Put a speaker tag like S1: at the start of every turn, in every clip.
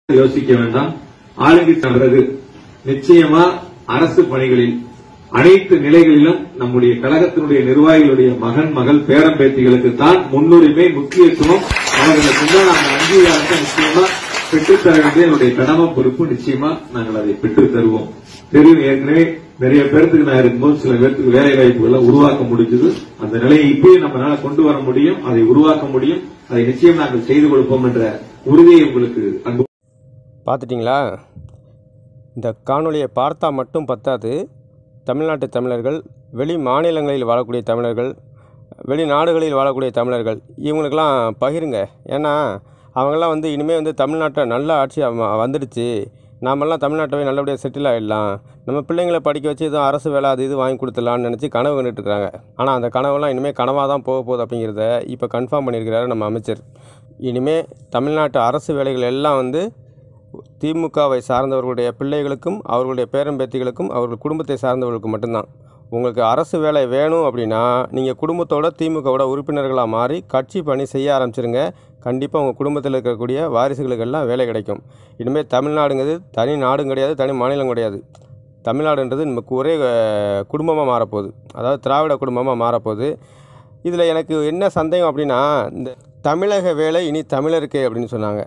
S1: யோசிக்க வேண்டாம் ஆளுங்கட்சி பிறகு நிச்சயமா அரசு பணிகளில் அனைத்து நிலைகளிலும் நம்முடைய கழகத்தினுடைய நிர்வாகிகளுடைய மகன் மகள் பேரன் பேத்திகளுக்கு தான் முன்னுரிமை முக்கியத்துவம் அவர்களுக்கு தான் நாங்கள் அங்கீகாரத்தை நிச்சயமா பெற்றுத்தர வேண்டிய என்னுடைய கடமை பொறுப்பு நிச்சயமா நாங்கள் அதை பெற்றுத் தருவோம் தெரியும் ஏற்கனவே நிறைய பேர்த்துக்கு நான் இருக்கும்போது சில பேர்த்துக்கு வேலை வாய்ப்புகளை உருவாக்க முடிஞ்சது அந்த நிலையை இப்பயும் நம்மளால கொண்டு வர முடியும் அதை உருவாக்க முடியும் அதை நிச்சயம் நாங்கள் செய்து கொடுப்போம் என்ற உறுதியை உங்களுக்கு அன்பு
S2: பார்த்துட்டிங்களா இந்த காணொளியை பார்த்தா மட்டும் பத்தாது தமிழ்நாட்டு தமிழர்கள் வெளி மாநிலங்களில் வாழக்கூடிய தமிழர்கள் வெளிநாடுகளில் வாழக்கூடிய தமிழர்கள் இவங்களுக்கெல்லாம் பகிருங்க ஏன்னா அவங்கெல்லாம் வந்து இனிமேல் வந்து தமிழ்நாட்டில் நல்ல ஆட்சி அம- வந்துடுச்சு நாமெல்லாம் தமிழ்நாட்டை போய் நல்லபடியாக செட்டில் ஆகிடலாம் நம்ம பிள்ளைங்களை படிக்க வச்சு எதுவும் அரசு வேலை அது இது வாங்கி கொடுத்துடலாம்னு நினச்சி கனவு கண்டுட்டு இருக்காங்க ஆனால் அந்த கனவெல்லாம் இனிமேல் கனவாக தான் போக போகுது அப்படிங்கிறத இப்போ கன்ஃபார்ம் பண்ணியிருக்கிறாரு நம்ம அமைச்சர் இனிமேல் தமிழ்நாட்டு அரசு வேலைகள் எல்லாம் வந்து திமுகவை சார்ந்தவர்களுடைய பிள்ளைகளுக்கும் அவர்களுடைய பேரம்பேத்திகளுக்கும் அவர்கள் குடும்பத்தை சார்ந்தவர்களுக்கு மட்டும்தான் உங்களுக்கு அரசு வேலை வேணும் அப்படின்னா நீங்கள் குடும்பத்தோட திமுகவோட உறுப்பினர்களாக மாறி கட்சி பணி செய்ய ஆரம்பிச்சிருங்க கண்டிப்பாக உங்கள் குடும்பத்தில் இருக்கக்கூடிய வாரிசுகளுக்கெல்லாம் வேலை கிடைக்கும் இனிமேல் தமிழ்நாடுங்கிறது தனி நாடும் கிடையாது தனி மாநிலம் கிடையாது தமிழ்நாடுன்றது நமக்கு ஒரே குடும்பமாக மாறப்போகுது அதாவது திராவிட குடும்பமாக மாறப்போகுது இதில் எனக்கு என்ன சந்தேகம் அப்படின்னா இந்த தமிழக வேலை இனி தமிழருக்கே அப்படின்னு சொன்னாங்க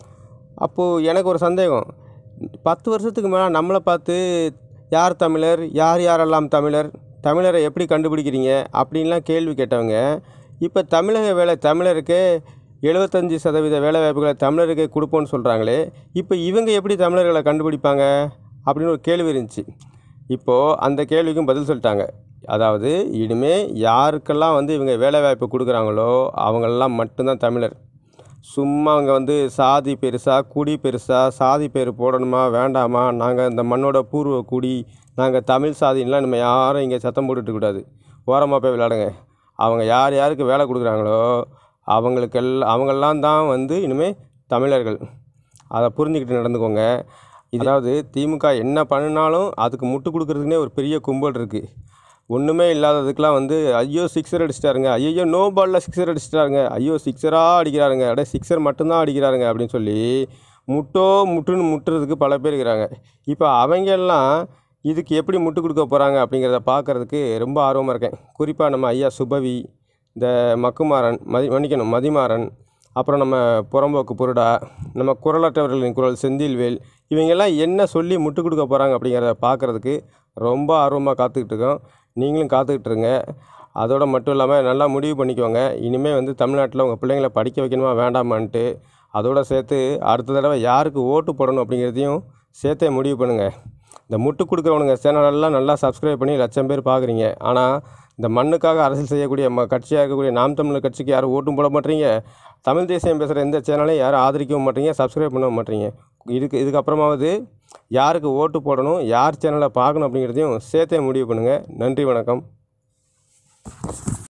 S2: அப்போது எனக்கு ஒரு சந்தேகம் பத்து வருஷத்துக்கு மேலே நம்மளை பார்த்து யார் தமிழர் யார் யாரெல்லாம் தமிழர் தமிழரை எப்படி கண்டுபிடிக்கிறீங்க அப்படின்லாம் கேள்வி கேட்டவங்க இப்போ தமிழக வேலை தமிழருக்கே எழுபத்தஞ்சி சதவீத வேலைவாய்ப்புகளை தமிழருக்கே கொடுப்போம்னு சொல்கிறாங்களே இப்போ இவங்க எப்படி தமிழர்களை கண்டுபிடிப்பாங்க அப்படின்னு ஒரு கேள்வி இருந்துச்சு இப்போது அந்த கேள்விக்கும் பதில் சொல்லிட்டாங்க அதாவது இனிமே யாருக்கெல்லாம் வந்து இவங்க வேலைவாய்ப்பு கொடுக்குறாங்களோ அவங்களெல்லாம் மட்டும்தான் தமிழர் சும்மா அங்கே வந்து சாதி பெருசா குடி பெருசா சாதி பேர் போடணுமா வேண்டாமா நாங்கள் இந்த மண்ணோட பூர்வ குடி நாங்கள் தமிழ் சாதின்லாம் நம்ம யாரும் இங்கே சத்தம் போட்டுட்டு கூடாது ஓரமாக போய் விளையாடுங்க அவங்க யார் யாருக்கு வேலை கொடுக்குறாங்களோ அவங்களுக்கெல்லாம் அவங்கெல்லாம் தான் வந்து இனிமேல் தமிழர்கள் அதை புரிஞ்சுக்கிட்டு நடந்துக்கோங்க அதாவது திமுக என்ன பண்ணினாலும் அதுக்கு முட்டு கொடுக்குறதுக்குனே ஒரு பெரிய கும்பல் இருக்குது ஒன்றுமே இல்லாததுக்கெலாம் வந்து ஐயோ சிக்ஸர் அடிச்சிட்டாருங்க ஐயோ நோ பாலில் சிக்ஸர் அடிச்சிட்டாருங்க ஐயோ சிக்ஸராக அடிக்கிறாருங்க அட சிக்ஸர் மட்டும்தான் அடிக்கிறாருங்க அப்படின்னு சொல்லி முட்டோ முட்டுன்னு முட்டுறதுக்கு பல பேர் இருக்கிறாங்க இப்போ அவங்கெல்லாம் இதுக்கு எப்படி முட்டு கொடுக்க போகிறாங்க அப்படிங்கிறத பார்க்குறதுக்கு ரொம்ப ஆர்வமாக இருக்கேன் குறிப்பாக நம்ம ஐயா சுபவி இந்த மக்குமாறன் மதி மன்னிக்கணும் மதிமாறன் அப்புறம் நம்ம புறம்போக்கு புருடா நம்ம குரலற்றவர்களின் குரல் செந்தில்வேல் இவங்கெல்லாம் என்ன சொல்லி முட்டு கொடுக்க போகிறாங்க அப்படிங்கிறத பார்க்குறதுக்கு ரொம்ப ஆர்வமாக காத்துக்கிட்டு இருக்கோம் நீங்களும் காத்துக்கிட்டு இருங்க அதோட மட்டும் இல்லாமல் நல்லா முடிவு பண்ணிக்கோங்க இனிமேல் வந்து தமிழ்நாட்டில் உங்கள் பிள்ளைங்களை படிக்க வைக்கணுமா வேண்டாமான்ட்டு அதோட சேர்த்து அடுத்த தடவை யாருக்கு ஓட்டு போடணும் அப்படிங்கிறதையும் சேர்த்தே முடிவு பண்ணுங்கள் இந்த முட்டு கொடுக்குறவனுங்க சேனலெல்லாம் நல்லா சப்ஸ்கிரைப் பண்ணி லட்சம் பேர் பார்க்குறீங்க ஆனால் இந்த மண்ணுக்காக அரசியல் செய்யக்கூடிய ம கட்சியாக இருக்கக்கூடிய நாம் தமிழர் கட்சிக்கு யாரும் ஓட்டும் போட மாட்டீங்க தமிழ் தேசியம் பேசுகிற எந்த சேனலையும் யாரும் ஆதரிக்கவும் மாட்டீங்க சப்ஸ்கிரைப் பண்ணவும் மாட்டீங்க இதுக்கு இதுக்கப்புறமாவது யாருக்கு ஓட்டு போடணும் யார் சேனலை பார்க்கணும் அப்படிங்கிறதையும் சேர்த்தே முடிவு பண்ணுங்கள் நன்றி வணக்கம்